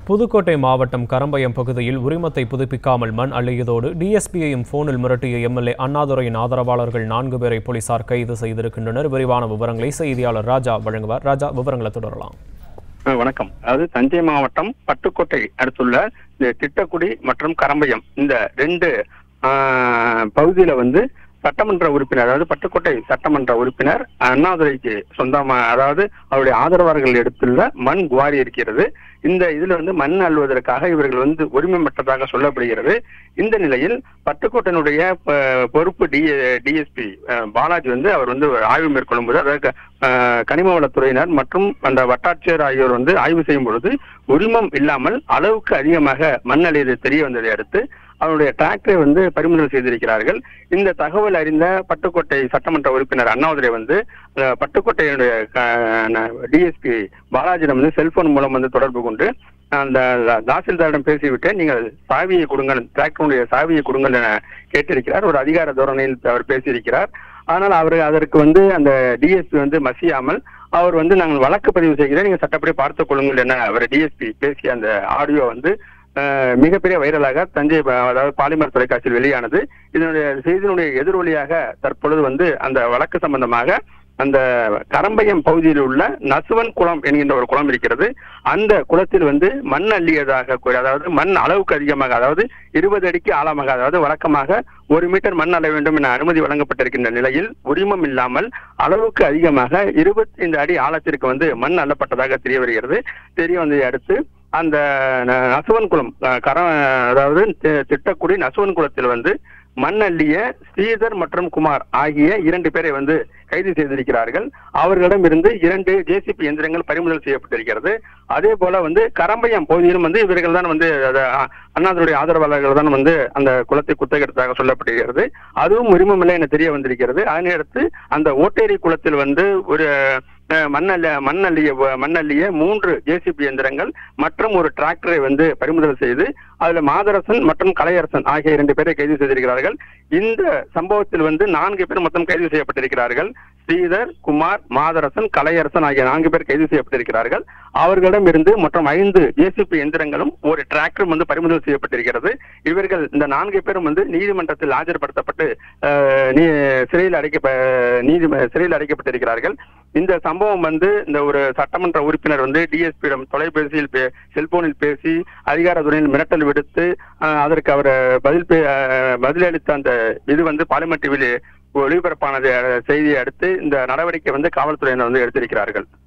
புதுக்கோட்டை மாவட்டம் கரம்பயம் பகுதியில் உரிமத்தை புதுப்பிக்காமல் மண் அள்ளியதோடு டிஎஸ்பியையும் போனில் மிரட்டிய எம்எல்ஏ அண்ணாதுரையின் ஆதரவாளர்கள் நான்கு பேரை போலீசார் கைது செய்திருக்கின்றனர் விரிவான விவரங்களை செய்தியாளர் ராஜா வழங்குவார் ராஜா விவரங்களை தொடரலாம் அஹ் வணக்கம் அதாவது தஞ்சை மாவட்டம் பட்டுக்கோட்டை அடுத்துள்ள இந்த திட்டக்குடி மற்றும் கரம்பயம் இந்த ரெண்டு ஆஹ், பகுதியில வந்து சட்டமன்ற உறுப்பினர் அதாவது பட்டுக்கோட்டை சட்டமன்ற உறுப்பினர் அண்ணாதுரைக்கு சொந்தமா அதாவது அவருடைய ஆதரவாளர்கள் எடுத்துள்ள மண் குவாரி இருக்கிறது இந்த இதுல வந்து மண் அள்ளுவதற்காக இவர்கள் வந்து உரிமை பெற்றதாக சொல்லப்படுகிறது இந்த நிலையில் பட்டுக்கோட்டையினுடைய ப- பொறுப்பு டி டிஎஸ்பி பாலாஜி வந்து அவர் வந்து ஒரு ஆய்வு மேற்கொள்ளும் போது அதாவது அஹ், கனிம வளத்துறையினர் மற்றும் அந்த வட்டாட்சியர் ஆகியோர் வந்து ஆய்வு செய்யும் பொழுது உரிமம் இல்லாமல் அளவுக்கு அதிகமாக மண் அள்ளியது தெரிய வந்ததை அடுத்து அவருடைய டிராக்டரை வந்து பறிமுதல் செய்திருக்கிறார்கள் இந்த தகவல் அறிந்த பட்டுக்கோட்டை சட்டமன்ற உறுப்பினர் அண்ணாதுரை வந்து அஹ், பட்டுக்கோட்டையினுடைய டிஎஸ்பி பாலாஜியிடம் வந்து செல்போன் மூலம் வந்து தொடர்பு கொண்டு அந்த தாசில்தாரிடம் பேசிவிட்டு நீங்கள் சாவியை கொடுங்கள் டிராக்டருடைய சாவியை கொடுங்கள் என கேட்டிருக்கிறார் ஒரு அதிகார தோரணையில் அவர் பேசியிருக்கிறார் ஆனால் அவர் அதற்கு வந்து அந்த டிஎஸ்பி வந்து மசியாமல் அவர் வந்து நாங்கள் வழக்கு பதிவு செய்கிறேன் நீங்க சட்டப்படி பார்த்துக் கொள்ளுங்கள் என அவர் டிஎஸ்பி பேசிய அந்த ஆடியோ வந்து அஹ், மிகப்பெரிய வைரலாக தஞ்சை ப- அதாவது பாலிமர் தொலைக்காட்சியில் வெளியானது இதனுடைய செய்தியினுடைய எதிரொலியாக தற்பொழுது வந்து அந்த வழக்கு சம்பந்தமாக அந்த கரம்பயம் பகுதியில் உள்ள நசுவன் குளம் என்கின்ற ஒரு குளம் இருக்கிறது அந்த குளத்தில் வந்து மண் அள்ளியதாக கூறி அதாவது மண் அளவுக்கு அதிகமாக அதாவது இருபது அடிக்கு ஆழமாக அதாவது வழக்கமாக ஒரு மீட்டர் மண் அள்ள வேண்டும் என அனுமதி வழங்கப்பட்டிருக்கின்ற நிலையில் உரிமம் இல்லாமல் அளவுக்கு அதிகமாக இருபத்தைந்து அடி ஆழத்திற்கு வந்து மண் அள்ளப்பட்டதாக தெரிய வருகிறது தெரிய வந்ததை அடுத்து அந்த ந- நசுவன் குளம் அஹ், கர அதாவது தி- திட்டக்குடி நசுவன் குளத்தில் வந்து மண் அள்ளிய ஸ்ரீதர் மற்றும் குமார் ஆகிய இரண்டு பேரை வந்து கைது செய்திருக்கிறார்கள் அவர்களிடம் இருந்து இரண்டு ஜேசிபி எந்திரங்கள் பறிமுதல் செய்யப்பட்டிருக்கிறது அதே போல வந்து கரம்பயம் பகுதியிலும் வந்து இவர்கள் தான் வந்து அத, அ- அண்ணாதுடைய ஆதரவாளர்கள் தான் வந்து அந்த குளத்தை குத்தகெடுத்ததாக சொல்லப்படுகிறது அதுவும் உரிமம் இல்லை என தெரிய வந்திருக்கிறது அதனை அடுத்து அந்த ஓட்டேரி குளத்தில் வந்து ஒரு அஹ், மண்ணல்ல மண்ணல்லிய மண்ணல்லிய மூன்று ஜேசிபி எந்திரங்கள் மற்றும் ஒரு டிராக்டரை வந்து பறிமுதல் செய்து அதுல மாதரசன் மற்றும் கலையரசன் ஆகிய இரண்டு பேரை கைது செய்திருக்கிறார்கள் இந்த சம்பவத்தில் வந்து நான்கு பேர் மொத்தம் கைது செய்யப்பட்டிருக்கிறார்கள் ஸ்ரீதர் குமார் மாதரசன் கலையரசன் ஆகிய நான்கு பேர் கைது செய்யப்பட்டிருக்கிறார்கள் அவர்களிடம் இருந்து மற்றும் ஐந்து ஜேசிபி எந்திரங்களும் ஒரு டிராக்டரும் வந்து பறிமுதல் செய்யப்பட்டிருக்கிறது இவர்கள் இந்த நான்கு பேரும் வந்து நீதிமன்றத்தில் ஆஜர்படுத்தப்பட்டு அஹ், நீ- சிறையில் அடைக்க நீதி சிறையில் அடைக்கப்பட்டிருக்கிறார்கள் இந்த சம்பவம் வந்து இந்த ஒரு சட்டமன்ற உறுப்பினர் வந்து டிஎஸ்பியிடம் தொலைபேசியில் பே- செல்போனில் பேசி அதிகார துறையில் மிரட்டல் விடுத்து அஹ், அதற்கு அவர் பதில் பே- அஹ், பதிலளித்த அந்த இது வந்து பார்லிமெண்ட் டிவியில் ஒளிபரப்பானது அஹ், செய்தியை அடுத்து இந்த நடவடிக்கை வந்து காவல்துறையினர் வந்து எடுத்திருக்கிறார்கள்